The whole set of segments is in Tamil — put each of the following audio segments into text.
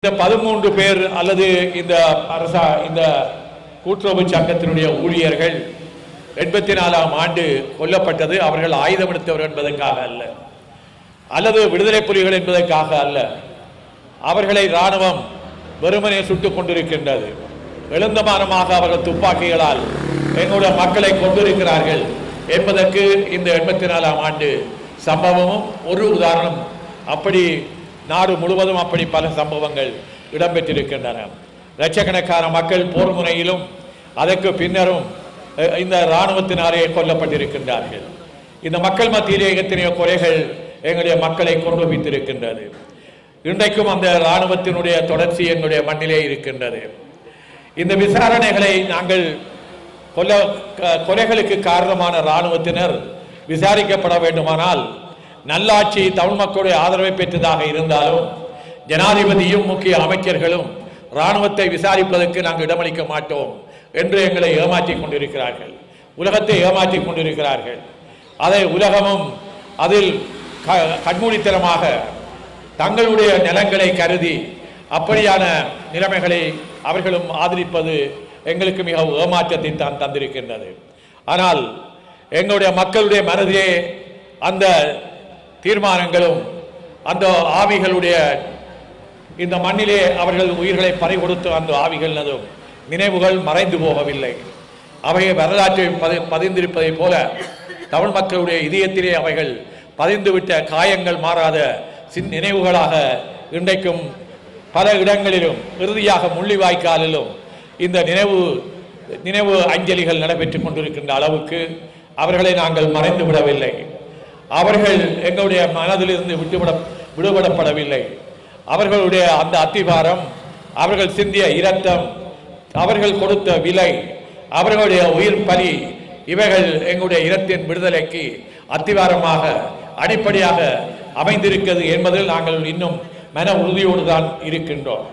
இந்த பதிமூன்று பேர் அல்லது இந்த அரசா இந்த கூட்டுறவு சங்கத்தினுடைய ஊழியர்கள் எண்பத்தி நாலாம் ஆண்டு கொல்லப்பட்டது அவர்கள் ஆயுதம் எடுத்தவர் என்பதற்காக அல்ல அல்லது விடுதலை புலிகள் என்பதற்காக அல்ல அவர்களை இராணுவம் வெறுமனே சுட்டுக் கொண்டிருக்கின்றது எழுந்தமானமாக அவர்கள் துப்பாக்கிகளால் எங்களுடைய மக்களை கொண்டிருக்கிறார்கள் என்பதற்கு இந்த எண்பத்தி நாலாம் ஆண்டு சம்பவமும் ஒரு உதாரணம் அப்படி நாடு முழுவதும் அப்படி பல சம்பவங்கள் இடம்பெற்றிருக்கின்றன லட்சக்கணக்கான மக்கள் போர் முனையிலும் அதற்கு பின்னரும் அஹ், இந்த இராணுவத்தினாரே கொல்லப்பட்டிருக்கின்றார்கள் இந்த மக்கள் மத்தியிலே எத்தனையோ குறைகள் எங்களுடைய மக்களை கொண்டு வைத்திருக்கின்றது இன்றைக்கும் அந்த இராணுவத்தினுடைய தொடர்ச்சி எங்களுடைய மண்ணிலே இருக்கின்றது இந்த விசாரணைகளை நாங்கள் கொல்ல க- கொலைகளுக்கு காரணமான இராணுவத்தினர் விசாரிக்கப்பட வேண்டுமானால் நல்லாட்சி தமிழ் மக்களுடைய ஆதரவை பெற்றதாக இருந்தாலும் ஜனாதிபதியும் முக்கிய அமைச்சர்களும் இராணுவத்தை விசாரிப்பதற்கு நாங்கள் இடமளிக்க மாட்டோம் என்று எங்களை ஏமாற்றிக் கொண்டிருக்கிறார்கள் உலகத்தை ஏமாற்றிக் கொண்டிருக்கிறார்கள் அதை உலகமும் அதில் க- கண்மூடித்தனமாக தங்களுடைய நிலங்களை கருதி அப்படியான நிலைமைகளை அவர்களும் ஆதரிப்பது எங்களுக்கு மிக ஏமாற்றத்தை தான் தந்திருக்கின்றது ஆனால் எங்களுடைய மக்களுடைய மனதிலே அந்த தீர்மானங்களும் அந்த ஆவிகளுடைய இந்த மண்ணிலே அவர்கள் உயிர்களை பறிகொடுத்து அந்த ஆவிகளதும் நினைவுகள் மறைந்து போகவில்லை அவை வரலாற்றில் பதி பதிந்திருப்பதைப் போல தமிழ் மக்களுடைய இதயத்திலே அவைகள் பதிந்துவிட்ட காயங்கள் மாறாத சின் நினைவுகளாக இன்றைக்கும் பல இடங்களிலும் இறுதியாக முள்ளிவாய்க்காலிலும் இந்த நினைவு நினைவு அஞ்சலிகள் நடைபெற்றுக் கொண்டிருக்கின்ற அளவுக்கு அவர்களை நாங்கள் மறைந்து விடவில்லை அவர்கள் எங்களுடைய மனதிலிருந்து விட்டுவிட விடுபடப்படவில்லை அவர்களுடைய அந்த அத்திவாரம் அவர்கள் சிந்திய இரத்தம் அவர்கள் கொடுத்த விலை அவர்களுடைய உயிர் பலி இவைகள் எங்களுடைய இரத்தின் விடுதலைக்கு அத்திவாரமாக அடிப்படையாக அமைந்திருக்கிறது என்பதில் நாங்கள் இன்னும் மன உறுதியோடு தான் இருக்கின்றோம்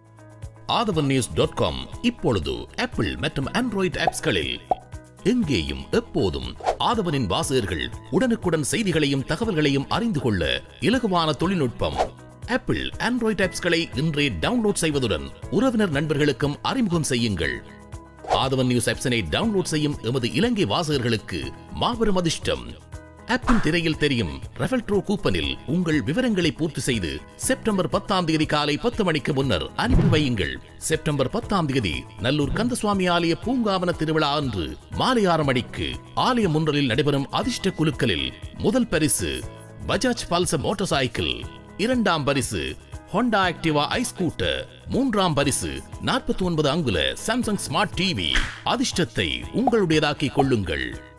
ஆதவன் நியூஸ் டாட் காம் இப்பொழுது ஆப்பிள் மற்றும் ஆண்ட்ராய்டு ஆப்ஸ்களில் எங்கேயும் எப்போதும் ஆதவனின் வாசகர்கள் உடனுக்குடன் செய்திகளையும் தகவல்களையும் அறிந்து கொள்ள இலகுவான தொழில்நுட்பம் ஆப்பிள் ஆண்ட்ராய்டு ஆப்ஸ்களை இன்றே டவுன்லோட் செய்வதுடன் உறவினர் நண்பர்களுக்கும் அறிமுகம் செய்யுங்கள் ஆதவன் நியூஸ் ஆப்ஸனை டவுன்லோட் செய்யும் எமது இலங்கை வாசகர்களுக்கு மாபெரும் அதிர்ஷ்டம் ஆப்பின் திரையில் தெரியும் ரெஃபல் ட்ரோ கூப்பனில் உங்கள் விவரங்களை பூர்த்தி செய்து செப்டம்பர் பத்தாம் தேதி காலை பத்து மணிக்கு முன்னர் அனுப்பி வையுங்கள் செப்டம்பர் பத்தாம் தேதி நல்லூர் கந்தசுவாமி ஆலய பூங்காவன திருவிழா அன்று மாலை ஆறு மணிக்கு ஆலயம் ஒன்றலில் நடைபெறும் அதிர்ஷ்ட குலுக்கலில் முதல் பரிசு பஜாஜ் பல்சர் மோட்டார் சைக்கிள் இரண்டாம் பரிசு ஹோண்டா ஆக்டிவா ஐ ஸ்கூட்டர் மூன்றாம் பரிசு நாற்பத்தி ஒன்பது அங்குல சாம்சங் ஸ்மார்ட் டிவி அதிர்ஷ்டத்தை உங்களுடையதாக்கிக் கொள்ளுங்கள்